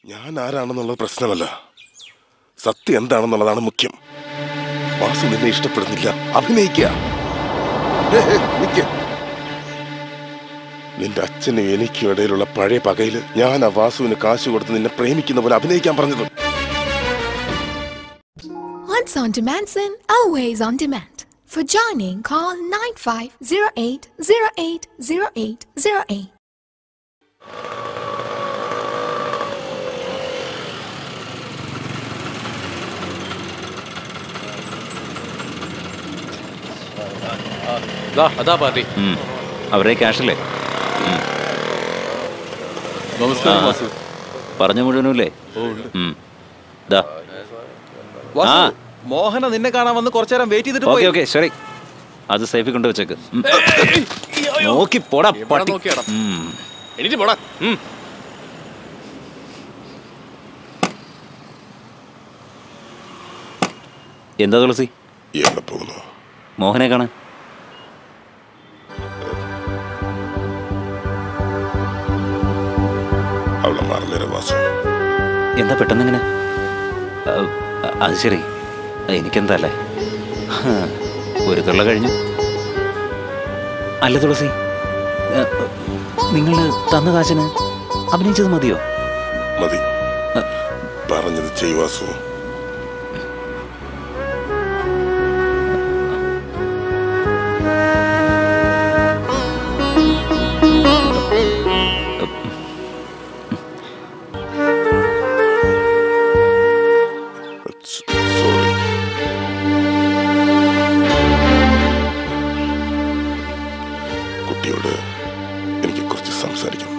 ഞാൻ ആരാണെന്നുള്ളത് പ്രശ്നമല്ല സത്യം എന്താണെന്നുള്ളതാണ് മുഖ്യം വാസു നിന്നെ ഇഷ്ടപ്പെടുന്നില്ല അഭിനയിക്കുക ഏ, ഏ, നിക്ക്. നിന്റെ അച്ഛനും എനിക്കും ഇടയിലുള്ള പഴയ പകയില് ഞാൻ ആ വാസുവിന് കാശ് കൊടുത്ത് നിന്നെ പ്രേമിക്കുന്ന പോലെ അഭിനയിക്കാൻ പറഞ്ഞത് Once on demand, then always on demand. For joining, call 9508080808. ദാ, അതാ പാർട്ടി ഉം. അവരുടെ ക്യാഷല്ലേ നമസ്കാരം ആ. വാസു പറഞ്ഞ മുഴുവനുമില്ലേ ഉം. ദാ വാസു ആ. മോഹന നിന്നെ കാണാൻ വന്ന് കുറച്ചു നേരം വെയിറ്റ് ചെയ്തിട്ട് ഓക്കെ പോയി ഓക്കെ ശരി അത് സേഫിൽ കൊണ്ട് വെച്ചേക്ക് ഉം. നോക്കി പോടാ എവിടെ പട്ടി നോക്കിയാടാ? ഉം. എണീറ്റ് പോടാ ഉം. എന്താ തുളസി എവിടെ പോകുന്നു മോഹനെ കാണാൻ അവളെ മറന്നേരം വാസു എന്താ പെട്ടെന്ന് ഇങ്ങനെ ആ, അത് ശരി എനിക്കെന്താ അല്ലേ ഹാ, ഒരു തൊള്ള കഴിഞ്ഞു അല്ല തുളസി നിങ്ങൾ തന്ന കാശിന് അഭിനയിച്ചത് മതിയോ മതി പറഞ്ഞത് ചെയ് വാസു സോറി കുട്ടിയോട് എനിക്ക് കുറച്ച് സംസാരിക്കണം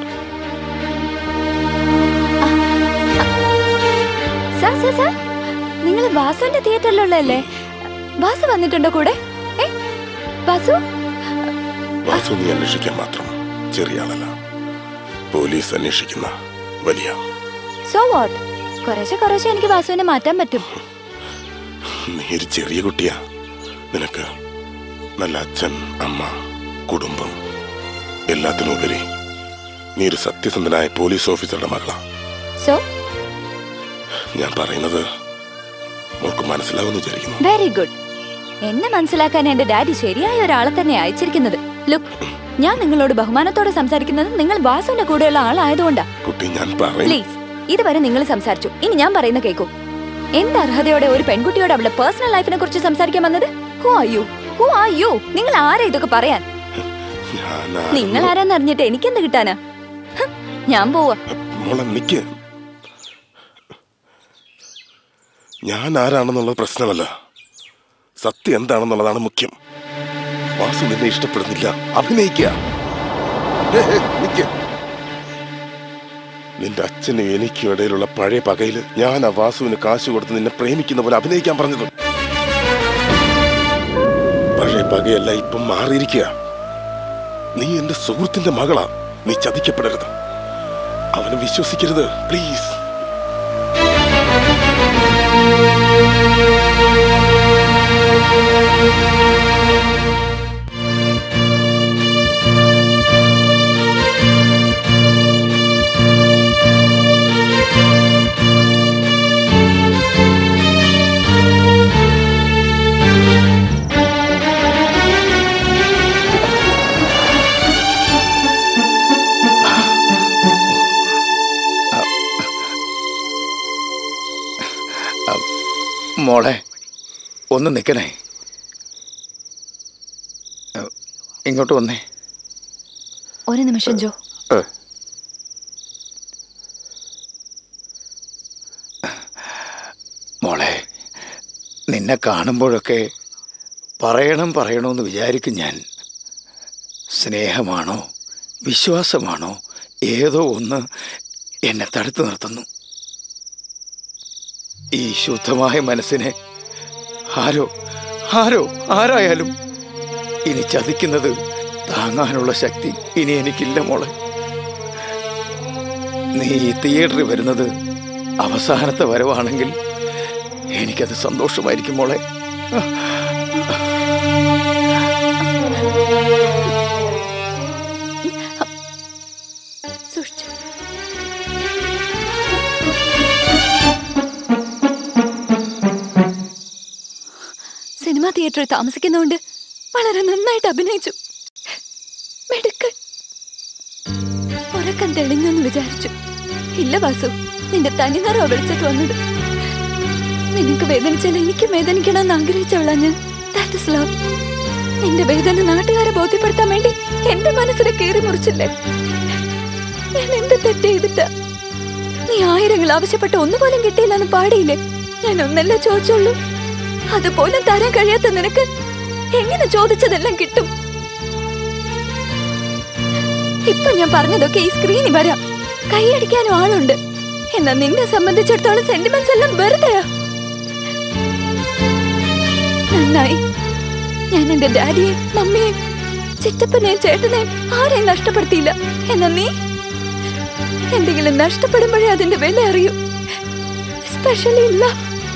സാർ സാർ സാർ നിങ്ങൾ വാസുവിന്റെ തിയേറ്ററിലുള്ളതല്ലേ വാസു വന്നിട്ടുണ്ടോ കൂടെ ഏ വാസു വാസു നീ അന്വേഷിക്കാൻ മാത്രം ചെറിയ ആളല്ല പോലീസ് അന്വേഷിക്കുന്ന വലിയ സോ വാട്ട് കുറേശ്ശെ കുറേശ്ശെ എനിക്ക് വാസുവിനെ മാറ്റാൻ പറ്റും നീ ഒരു ചെറിയ കുട്ടിയാ നിനക്ക് നല്ല അച്ഛൻ അമ്മ കുടുംബം എല്ലാത്തിനുപരി നീ ഒരു സത്യസന്ധനായ പോലീസ് ഓഫീസറുടെ മകളാ സോ ഞാൻ പറയുന്നത് മോൾക്ക് മനസ്സിലാവുമെന്ന് വിചാരിക്കുന്നു വെരി ഗുഡ് എന്നെ മനസ്സിലാക്കാൻ എന്റെ ഡാഡി ശരിയായ ഒരാളെ തന്നെ അയച്ചിരിക്കുന്നത് ലുക്ക് ഞാൻ നിങ്ങളോട് ബഹുമാനത്തോടെ സംസാരിക്കുന്നത് നിങ്ങൾ വാസുവിന്റെ കൂടെയുള്ള ആളായതുകൊണ്ടാ കുട്ടി ഞാൻ പറയും പ്ലീസ് ഇതുവരെ നിങ്ങൾ സംസാരിച്ചു ഇനി ഞാൻ പറയുന്ന കേൾക്കൂ എന്ത് അർഹതയോടെ ഒരു പെൺകുട്ടിയോട് അവളുടെ പേഴ്സണൽ ലൈഫിനെ കുറിച്ച് സംസാരിക്കാൻ വന്നത് who are you who are you നിങ്ങൾ ആരാ ഇതൊക്കെ പറയാൻ ഞാൻ നിങ്ങൾ ആരാന്ന് അറിഞ്ഞിട്ട് എനിക്കെന്ത് കിട്ടാനാ ഹ്, ഞാൻ പോവാ മോളെ നിക്ക് ഞാൻ ആരാണെന്നുള്ളത് പ്രശ്നമല്ല സത്യം എന്താണെന്നുള്ളതാണ് മുഖ്യം വാസു നിന്നെ ഇഷ്ടപ്പെടുന്നില്ല അഭിനയിക്കുക ഏ, ഏ, നിക്ക്. നിന്റെ അച്ഛനും എനിക്കും ഇടയിലുള്ള പഴയ പകയില് ഞാൻ ആ വാസുവിന് കാശ് കൊടുത്ത് നിന്നെ പ്രേമിക്കുന്ന പോലെ അഭിനയിക്കാൻ പറഞ്ഞത് പഴയ പകയല്ല ഇപ്പം മാറിയിരിക്കുക നീ എന്റെ സുഹൃത്തിന്റെ മകളാ നീ ചതിക്കപ്പെടരുത് അവനെ വിശ്വസിക്കരുത് പ്ലീസ് മോളെ ഒന്ന് നിൽക്കണേ ഏ, ഇങ്ങോട്ട് വന്നേ ഒരു നിമിഷം ജോ ഏ. മോളെ നിന്നെ കാണുമ്പോഴൊക്കെ പറയണം പറയണമെന്ന് വിചാരിക്കും ഞാൻ സ്നേഹമാണോ വിശ്വാസമാണോ ഏതോ ഒന്ന് എന്നെ തടുത്തു നിർത്തുന്നു ഈ ശുദ്ധമായ മനസ്സിനെ ആരോ ആരോ ആരായാലും ഇനി ചതിക്കുന്നത് താങ്ങാനുള്ള ശക്തി ഇനി എനിക്കില്ല മോളെ നീ ഈ തിയേറ്ററിൽ വരുന്നത് അവസാനത്തെ വരവാണെങ്കിൽ എനിക്കത് സന്തോഷമായിരിക്കും മോളെ സൂക്ഷിച്ചു സിനിമാ തിയേറ്ററിൽ താമസിക്കുന്നതുകൊണ്ട് വളരെ നന്നായിട്ട് അഭിനയിച്ചു മെടുക്കൻ ഉറക്കം തെളിഞ്ഞെന്ന് വിചാരിച്ചു ഇല്ല വാസു നിന്റെ തനിനിറ വിളിച്ചിട്ട് വന്നത് നിനക്ക് വേദനിച്ചാൽ എനിക്ക് വേദനിക്കണമെന്ന് ആഗ്രഹിച്ചവളാ ഞാൻ ദാറ്റ് ഇസ് ലവ് നിന്റെ വേദന നാട്ടുകാരെ ബോധ്യപ്പെടുത്താൻ വേണ്ടി എന്റെ മനസ്സിനെ കീറി മുറിച്ചില്ലേ ഞാൻ എന്ത് തെറ്റ് ചെയ്തിട്ടാ നീ ആയിരങ്ങൾ ആവശ്യപ്പെട്ട ഒന്നുപോലും കിട്ടിയില്ലെന്ന് പാടിയില്ലേ ഞാൻ ഒന്നല്ലേ ചോദിച്ചുള്ളൂ അതുപോലും തരാൻ കഴിയാത്ത നിനക്ക് എങ്ങനെ ചോദിച്ചതെല്ലാം കിട്ടും ഇപ്പൊ ഞാൻ പറഞ്ഞതൊക്കെ ഈ സ്ക്രീനിൽ വരാം കൈയടിക്കാനും ആളുണ്ട് എന്നാ നിന്നെ സംബന്ധിച്ചിടത്തോളം സെന്റിമെന്റ്സ് എല്ലാം വെറുതെയാ നന്നായി ഞാൻ എന്റെ ഡാഡിയെയും മമ്മിയെയും ചിറ്റപ്പനെയും ചേട്ടനെയും ആരെയും നഷ്ടപ്പെടുത്തിയില്ല എന്നാ നീ എന്തെങ്കിലും നഷ്ടപ്പെടുമ്പോഴേ അതിന്റെ വില അറിയൂ സ്പെഷ്യലി ഇല്ല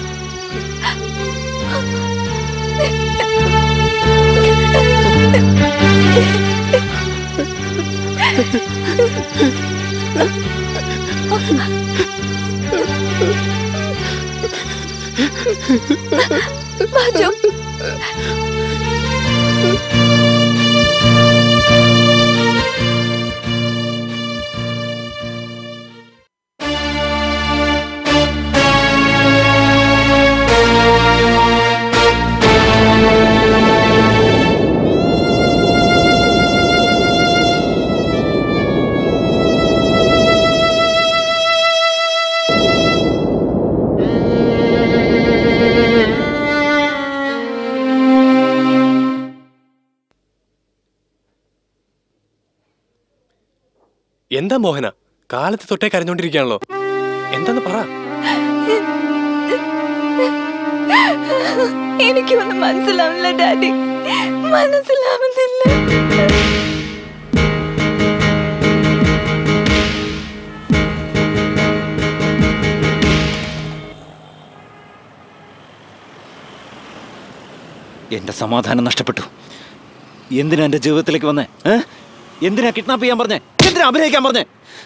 വാജോ എന്താ മോഹന കാലത്ത് തൊട്ടേ കരഞ്ഞോണ്ടിരിക്കുകയാണല്ലോ എന്താന്ന് പറ എനിക്കൊന്നും മനസ്സിലാവില്ല ഡാഡി മനസ്സിലാവുന്നില്ല എന്റെ സമാധാനം നഷ്ടപ്പെട്ടു എന്തിനാ എന്റെ ജീവിതത്തിലേക്ക് വന്നേ ഏ? എന്തിനാ കിഡ്നാപ്പ് ചെയ്യാൻ പറഞ്ഞേ എന്തിനാ അഭിനയിക്കാൻ പറഞ്ഞേ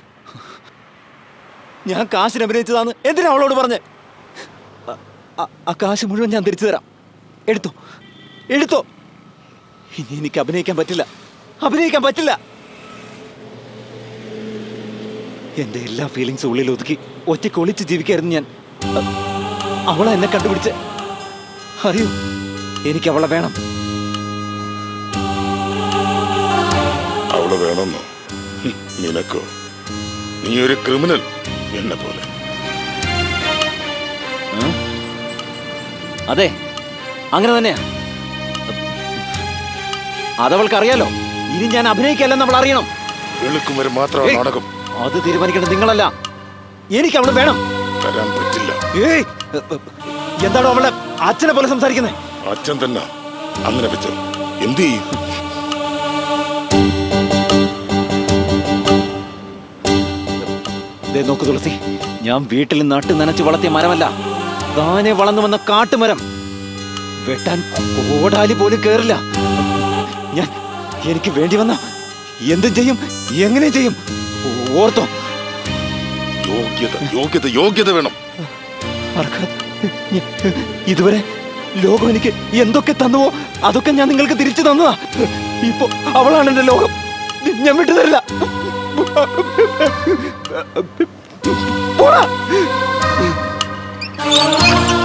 ഞാൻ കാശിന് അഭിനയിച്ചതാന്ന് എന്തിനാ അവളോട് പറഞ്ഞേ അ- അ- ആ കാശ് മുഴുവൻ ഞാൻ തിരിച്ചു തരാം എടുത്തോ എടുത്തോ ഇനി എനിക്ക് അഭിനയിക്കാൻ പറ്റില്ല അഭിനയിക്കാൻ പറ്റില്ല എന്റെ എല്ലാ ഫീലിങ്സും ഉള്ളിൽ ഒതുക്കി ഒറ്റയ്ക്ക് ഒളിച്ച് ജീവിക്കായിരുന്നു ഞാൻ അ- അവളെ എന്നെ കണ്ടുപിടിച്ച് അറിയൂ എനിക്ക് അവളെ വേണം അവള് വേണമെന്നോ ഹും, നിനക്കോ നീ ഒരു ക്രിമിനൽ എന്നെ പോലെ ഉം? അതെ അങ്ങനെ തന്നെയാ അതവൾക്ക് അറിയാലോ ഇനി ഞാൻ അഭിനയിക്കല്ലെന്ന് അവൾ അറിയണം വെളുക്കും വരെ മാത്രം ഏയ്, നാടകം അത് തീരുമാനിക്കേണ്ടത് നിങ്ങളല്ല എനിക്ക് അവള് വേണം തരാൻ പറ്റില്ല ഏയ് എന്താണോ അവളെ അച്ഛനെ പോലെ സംസാരിക്കുന്നത് അച്ഛൻ തന്നെ അങ്ങനെ വെച്ചോ എന്ത് ചെയ്യും ദേ നോക്കു തുളസി ഞാൻ വീട്ടിൽ നട്ട് നനച്ച് വളർത്തിയ മരമല്ല താനെ വളർന്നു വന്ന കാട്ടുമരം വെട്ടാൻ ഓടാലി പോലും കേറില്ല ഞാൻ എനിക്ക് വേണ്ടി വന്ന എന്തും ചെയ്യും എങ്ങനെ ചെയ്യും ഓർത്തോ യോഗ്യത യോഗ്യത യോഗ്യത വേണം അർക്കാദ്, ഇതുവരെ ലോകം എനിക്ക് എന്തൊക്കെ തന്നുവോ അതൊക്കെ ഞാൻ നിങ്ങൾക്ക് തിരിച്ചു തന്നതാ ഇപ്പൊ അവളാണ് എന്റെ ലോകം ഞാൻ വിട്ടു തരില്ല പോടാ